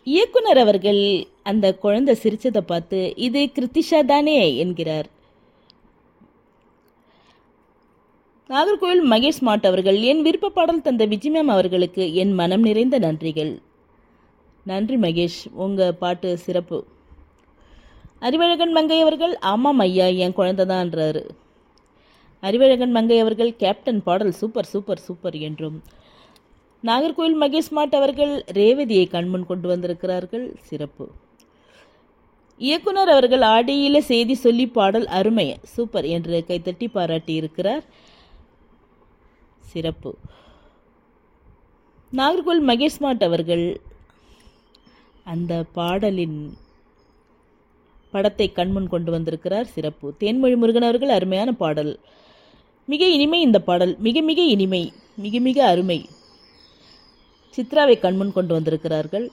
இயக்குனர் அவர்கள் அந்த குழந்தை சிரிச்சதை பார்த்து இது கிருத்திஷா தானே என்கிறார் நாகர்கோவில் மகேஷ் ஸ்மார்ட் அவர்கள் என் விருப்ப பாடல் தந்த விஜய் மேம் அவர்களுக்கு என் மனம் நிறைந்த நன்றிகள் நன்றி மகேஷ் உங்கள் பாட்டு சிறப்பு அறிவழகன் மங்கை அவர்கள் ஆமாம் ஐயா என் குழந்தை தான்ன்றாரு அறிவழகன் மங்கை அவர்கள் கேப்டன் பாடல் சூப்பர் சூப்பர் சூப்பர் என்றும் நாகர்கோவில் மகேஷ் ஸ்மார்ட் அவர்கள் ரேவதியை கண்முன் கொண்டு வந்திருக்கிறார்கள் சிறப்பு இயக்குனர் அவர்கள் ஆடியில செய்தி சொல்லி பாடல் அருமை சூப்பர் என்று கைத்தட்டி பாராட்டி இருக்கிறார் சிறப்பு நாகர்கோவில் மகேஷ் ஸ்மார்ட் அவர்கள் அந்த பாடலின் படத்தை கண்முன் கொண்டு வந்திருக்கிறார் சிறப்பு தேன்மொழி முருகன் அவர்கள் அருமையான பாடல் மிக இனிமை இந்த பாடல் மிக மிக இனிமை மிக மிக அருமை சித்ராவை கண்முன் கொண்டு வந்திருக்கிறார்கள்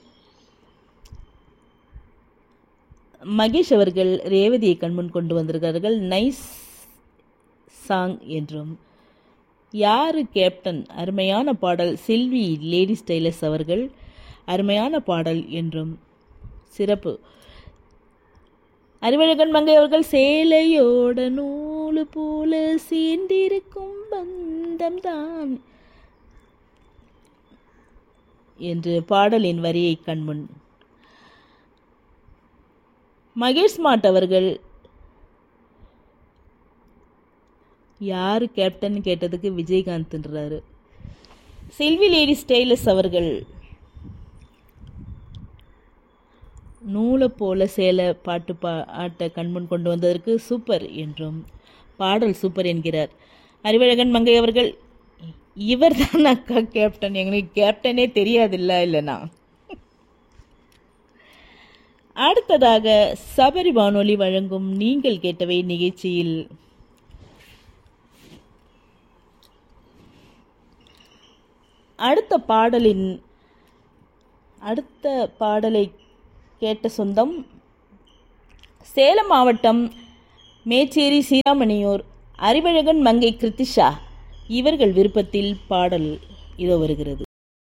மகேஷ் அவர்கள் ரேவதியை கண்முன் கொண்டு வந்திருக்கிறார்கள் நைஸ் சாங் என்றும் யாரு கேப்டன் அருமையான பாடல் செல்வி லேடி ஸ்டைலஸ் அவர்கள் அருமையான பாடல் என்றும் சிறப்பு அறிவழகன் மங்கை அவர்கள் சேலையோட நூலு போல சேர்ந்திருக்கும் பந்தம் தான் என்று பாடலின் வரியை கண்முன் மகேஷ் ஸ்மார்ட் அவர்கள் யாரு கேப்டன் கேட்டதுக்கு விஜயகாந்த்ன்றாரு செல்வி லேடி ஸ்டைலஸ் அவர்கள் நூலை போல சேலை பாட்டு பா ஆட்ட கண்முன் கொண்டு வந்ததற்கு சூப்பர் என்றும் பாடல் சூப்பர் என்கிறார் அறிவழகன் மங்கை அவர்கள் இவர் தான் அக்கா கேப்டன் எங்களுக்கு கேப்டனே தெரியாதில்ல இல்லைனா அடுத்ததாக சபரி வானொலி வழங்கும் நீங்கள் கேட்டவை நிகழ்ச்சியில் அடுத்த பாடலின் அடுத்த பாடலை கேட்ட சொந்தம் சேலம் மாவட்டம் மேச்சேரி சீராமணியூர் அறிவழகன் மங்கை கிருத்திஷா இவர்கள் விருப்பத்தில் பாடல் இதோ வருகிறது